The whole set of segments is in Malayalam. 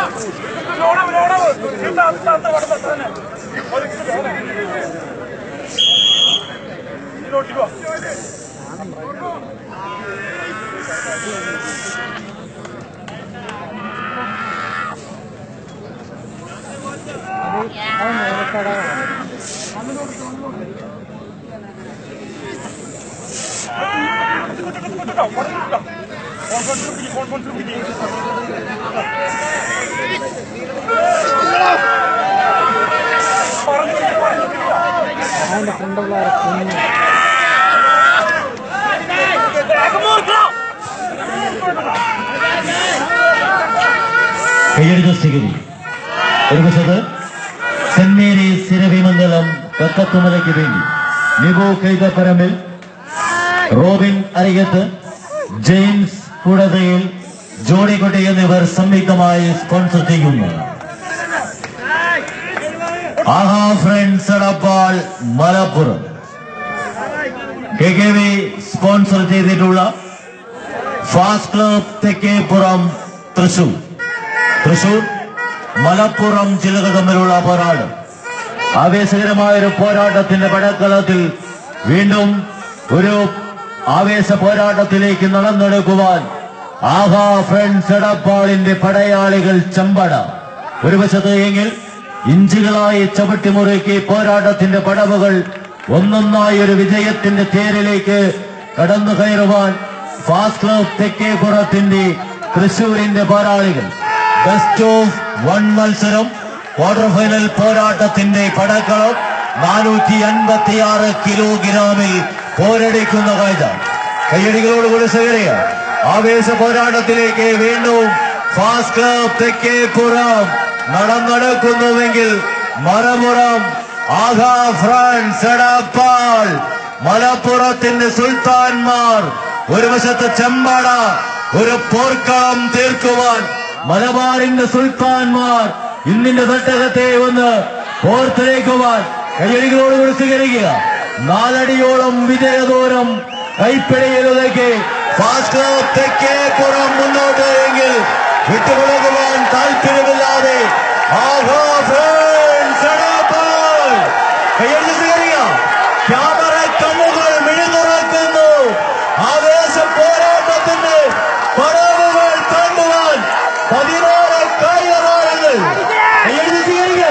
അതിന്റെ ഫ്രണ്ടുള്ള കുഞ്ഞു കയ്യടിച്ച സ്ഥിതി ഒരു വശത്ത് സെന്റ് മേരീസ് സിരവിമംഗലം കക്കത്തുമലയ്ക്ക് വേണ്ടി നിബു കൈതപ്പറമ്പിൽ റോബിൻ അരികത്ത് ജെയിംസ് കുടതയിൽ ജോണിക്കുട്ടി എന്നിവർ സംയുക്തമായി സ്പോൺസർ ചെയ്യുന്നു ആഹാ friends Edappal Malappuram K K V sponsor ചെയ്തിട്ടുള്ള ഫാസ്റ്റ് ക്ലബ് തെക്കേപ്പുറം തൃശൂർ തൃശൂർ മലപ്പുറം ജില്ലകൾ തമ്മിലുള്ള പോരാട്ടം ആവേശകരമായ ഒരു പോരാട്ടത്തിന്റെ പടക്കളത്തിൽ വീണ്ടും ഒരു ആവേശ പോരാട്ടത്തിലേക്ക് നടന്നെടുക്കുവാൻ ആഹാ ഫ്രണ്ട്സ് എടപ്പാളിന്റെ പടയാളികൾ ചമ്പട ഒരു വശത്ത് എങ്കിൽ ഇഞ്ചുകളായി ചവിട്ടിമുറുക്കി പോരാട്ടത്തിന്റെ പടവുകൾ ഒന്നൊന്നായി ഒരു വിജയത്തിന്റെ തേരിലേക്ക് കടന്നു കയറുവാൻ ഫാസ്റ്റ് ക്ലബ് തെക്കേപ്പുറത്തിന്റെ തൃശൂരിന്റെ പോരാളികൾ ബെസ്റ്റ് ഓഫ് വൺ മത്സരം ക്വാർട്ടർ ഫൈനൽ പോരാട്ടത്തിന്റെ പടക്കളം നാനൂറ്റി അൻപത്തിയാറ് കിലോഗ്രാമിൽ പോരടിക്കുന്ന കാഴ്ച കയ്യടികളോടുകൂടി സ്വീകരിക്കുക ആവേശ പോരാട്ടത്തിലേക്ക് വീണ്ടും ഫാസ്റ്റ് ക്ലബ് തെക്കേപ്പുറം നടന്നെടുക്കുന്നുവെങ്കിൽ മറമുറം ആഘാ ഫ്രാൻസ് എടപ്പാൾ മലപ്പുറത്തിന്റെ സുൽത്താൻമാർ ഒരു വശത്ത് ചെമ്പാട ഒരു പോർക്കളം തീർക്കുവാൻ മലബാറിന്റെ സുൽത്താൻമാർ ഇന്നിന്റെ തട്ടകത്തെ ഒന്ന് പോർത്തെടുക്കുവാൻ കയ്യടികളോടുകൂടി സ്വീകരിക്കുക നാലടിയോളം വിജയദൂരം കൈപ്പിടിയിലേക്ക് ഫാസ്റ്റ് ക്ലബ് തെക്കേ പുറം മുന്നോട്ട് എങ്കിൽ വിട്ടുകൊടുക്കുവാൻ താല്പര്യമില്ലാതെ ആഘോ ഫ്രണ്ട്സ് എടപ്പാൾ. കയ്യടിച്ച് സ്വീകരിക്കുക ക്യാമറ കണ്ണുകൾ മിഴുതുറക്കുന്നു ആവേശ പോരാട്ടത്തിന്റെ പടവുകൾ താണ്ടുവാൻ പതിനാറ് കായികതാരങ്ങൾ കയ്യടിച്ച് സ്വീകരിക്കുക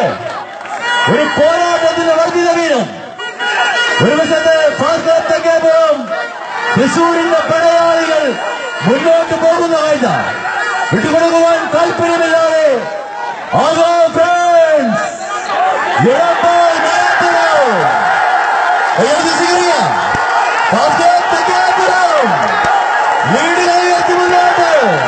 ഒരു പോരാട്ടത്തിന്റെ വർദ്ധിത വീരം ഒരു വശത്ത് പാസ്കത്തക്കേപ്പുറം തൃശൂരിന്റെ പടയാളികൾ മുന്നോട്ട് പോകുന്ന കാഴ്ച വിട്ടുകൊടുക്കുവാൻ താല്പര്യമില്ലാതെ ആഗോ ഫ്രണ്ട്സ് എടപ്പാൾ മലപ്പുറം കയ്യടിച്ച് സ്വീകരിക്കുക പാസ്കത്തക്കേപ്പുറം ലീഡ് കൈവച്ച് മുന്നോട്ട്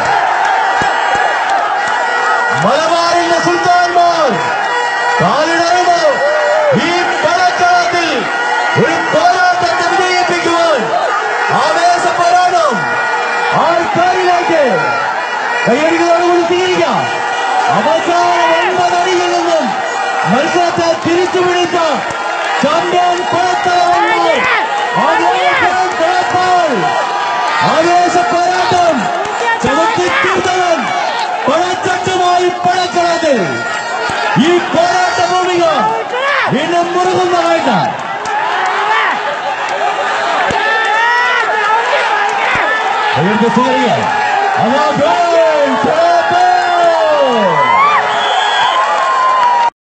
മലബാറിന്റെ സുൽത്താൻമാർ കാലിടറുമോ ഈ പടക്കളത്തിൽ ഒരു പോരാട്ടത്തെ വിജയിപ്പിക്കുവാൻ ആവേശ പോരാട്ടം ആൾക്കാരിലേക്ക് കയ്യടികളോടുകൂടി സ്വീകരിക്കാം അവസാന ഒൻപതടിയിൽ നിന്നും മത്സരത്തെ തിരിച്ചു പിടിച്ച ചാമ്പ്യൻ പടത്തലവന്മാർ ആവേശം പടത്താൾ ആവേശ പോരാട്ടം ചവിട്ടിത്തീർത്തവൻ പടച്ചട്ടുമായി പടക്കളത്തിൽ ഈ പോരാട്ട ഭൂമിക വീണ്ടും മുറുകുന്ന കാഴ്ച അവർക്ക് സ്വീകരിക്കാം അതാ